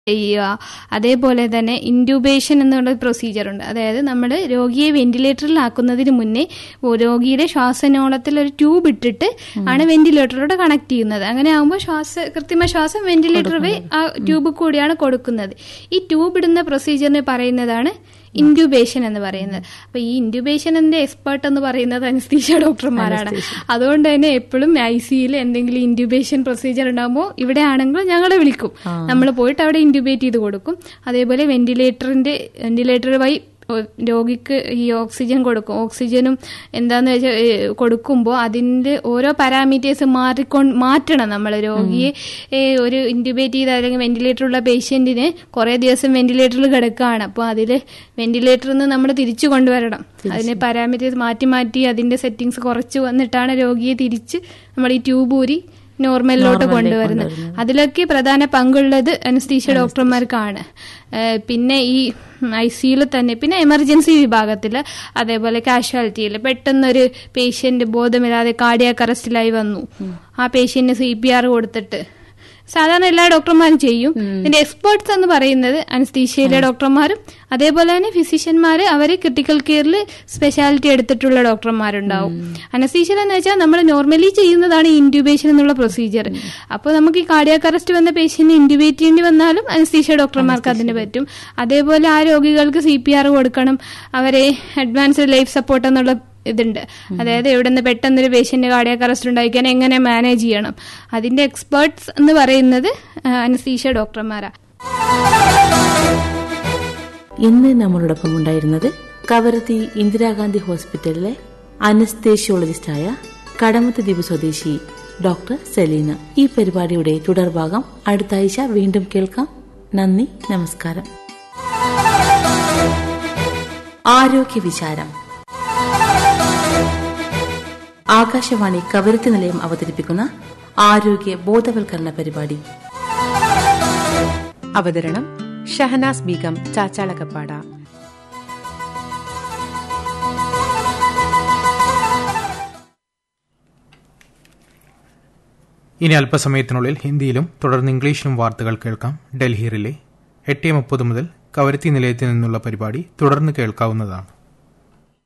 ചെയ്യുക അതേപോലെ തന്നെ ഇൻഡ്യൂബേഷൻ എന്നുള്ള പ്രൊസീജിയർ ഉണ്ട് അതായത് നമ്മൾ രോഗിയെ വെന്റിലേറ്ററിലാക്കുന്നതിന് മുന്നേ ഓ- രോഗിയുടെ ശ്വാസനോളത്തിൽ ഒരു ട്യൂബ് ഇട്ടിട്ട് ആണ് വെന്റിലേറ്ററിലൂടെ കണക്ട് ചെയ്യുന്നത് അങ്ങനെ ആകുമ്പോൾ ശ്വാസ കൃത്രിമ ശ്വാസം വെന്റിലേറ്റർ വഴി ആ ട്യൂബ് കൂടിയാണ് കൊടുക്കുന്നത് ഈ ട്യൂബ് ഇടുന്ന പ്രൊസീജിയറിന് പറയുന്നതാണ് ഇൻഡ്യൂബേഷൻ എന്ന് പറയുന്നത് അപ്പൊ ഈ ഇൻഡ്യൂബേഷനിന്റെ എക്സ്പേർട്ട് എന്ന് പറയുന്നത് അനസ്തീഷ്യ ഡോക്ടർമാരാണ് അതുകൊണ്ട് തന്നെ എപ്പോഴും ഐ സിയിൽ എന്തെങ്കിലും ഇൻഡ്യൂബേഷൻ പ്രൊസീജിയർ ഉണ്ടാകുമ്പോൾ ഇവിടെ ആണെങ്കിൽ ഞങ്ങളെ വിളിക്കും നമ്മൾ പോയിട്ട് അവിടെ ഇൻഡ്യൂബേറ്റ് ചെയ്ത് കൊടുക്കും അതേപോലെ വെന്റിലേറ്ററിന്റെ വെന്റിലേറ്റർ വഴി ഒ- രോഗിക്ക് ഈ ഓക്സിജൻ കൊടുക്കും ഓക്സിജനും എന്താന്ന് വെച്ചാൽ കൊടുക്കുമ്പോൾ അതിന്റെ ഓരോ പാരാമീറ്റേഴ്സ് മാറിക്കൊണ്ട് മാറ്റണം നമ്മൾ രോഗിയെ ഏ, ഒരു ഇൻറ്റുബേറ്റ് ചെയ്ത അല്ലെങ്കിൽ വെന്റിലേറ്ററുള്ള പേഷ്യന്റിന് കുറെ ദിവസം വെന്റിലേറ്ററിൽ കിടക്കുകയാണ് അപ്പോൾ അതിൽ വെന്റിലേറ്ററിൽ നിന്ന് നമ്മൾ തിരിച്ചു കൊണ്ടുവരണം അതിന് പാരാമീറ്റേഴ്സ് മാറ്റി മാറ്റി അതിന്റെ സെറ്റിങ്സ് കുറച്ച് വന്നിട്ടാണ് രോഗിയെ തിരിച്ച് നമ്മൾ ഈ ട്യൂബ് ഊരി നോർമലിലോട്ട് കൊണ്ടുവരുന്നത് അതിലൊക്കെ പ്രധാന പങ്കുള്ളത് അനസ്തീഷ്യ ഡോക്ടർമാർക്കാണ് ഏഹ് പിന്നെ ഈ ഐ സിയിൽ തന്നെ പിന്നെ എമർജൻസി വിഭാഗത്തിൽ അതേപോലെ കാഷ്വാലിറ്റിയിൽ പെട്ടെന്നൊരു പേഷ്യന്റ് ബോധമില്ലാതെ കാർഡിയാക് അറസ്റ്റിലായി വന്നു ആ പേഷ്യന്റിന് സി പി ആർ കൊടുത്തിട്ട് സാധാരണ എല്ലാ ഡോക്ടർമാരും ചെയ്യും ഇതിന്റെ എക്സ്പേർട്സ് എന്ന് പറയുന്നത് അനസ്തീഷ്യയിലെ ഡോക്ടർമാരും അതേപോലെ തന്നെ ഫിസിഷ്യന്മാര് അവര് ക്രിട്ടിക്കൽ കെയറിൽ സ്പെഷ്യാലിറ്റി എടുത്തിട്ടുള്ള ഡോക്ടർമാരുണ്ടാവും അനസ്തീഷ്യൽ എന്ന് വെച്ചാൽ നമ്മൾ നോർമലി ചെയ്യുന്നതാണ് ഇൻഡ്യൂബേഷൻ എന്നുള്ള പ്രൊസീജിയർ അപ്പോൾ നമുക്ക് ഈ കാർഡിയാക് അറസ്റ്റ് വന്ന പേഷ്യന്റ് ഇൻഡ്യൂബേറ്റ് ചെയ്യേണ്ടി വന്നാലും അനസ്തീഷ്യ ഡോക്ടർമാർക്ക് അതിന് പറ്റും അതേപോലെ ആ രോഗികൾക്ക് സി പി ആർ കൊടുക്കണം അവരെ അഡ്വാൻസ്ഡ് ലൈഫ് സപ്പോർട്ട് എന്നുള്ള ഇതുണ്ട് അതായത് ഇവിടെ നിന്ന് പെട്ടെന്നൊരു പേഷ്യന്റ് കാർഡിയാക് അറസ്റ്റ് ഉണ്ടായിക്കാൻ എങ്ങനെ മാനേജ് ചെയ്യണം അതിന്റെ എക്സ്പേർട്സ് എന്ന് പറയുന്നത് അനസ്തീഷ്യ ഡോക്ടർമാരാ ഇന്ന് നമ്മളോടൊപ്പം ഉണ്ടായിരുന്നത് കവരത്തി ഇന്ദിരാഗാന്ധി ഹോസ്പിറ്റലിലെ അനസ്തേഷ്യോളജിസ്റ്റായ കടമത്ത് ദ്വീപ് സ്വദേശി ഡോക്ടർ സെലീന ഈ പരിപാടിയുടെ തുടർഭാഗം അടുത്ത ആഴ്ച വീണ്ടും കേൾക്കാം നന്ദി നമസ്കാരം ആരോഗ്യ വിചാരം ആകാശവാണി കവരത്തി നിലയം അവതരിപ്പിക്കുന്ന ആരോഗ്യ ബോധവൽക്കരണ പരിപാടി അവതരണം ഷഹനാസ് ബീഗം ചാച്ചാളക്കപ്പാട ഇനി അല്പസമയത്തിനുള്ളിൽ ഹിന്ദിയിലും തുടർന്ന് ഇംഗ്ലീഷിലും വാർത്തകൾ കേൾക്കാം ഡൽഹി റിലേ എട്ട് മുപ്പത് മുതൽ കവരത്തി നിലയത്തിൽ നിന്നുള്ള പരിപാടി തുടർന്ന് കേൾക്കാവുന്നതാണ്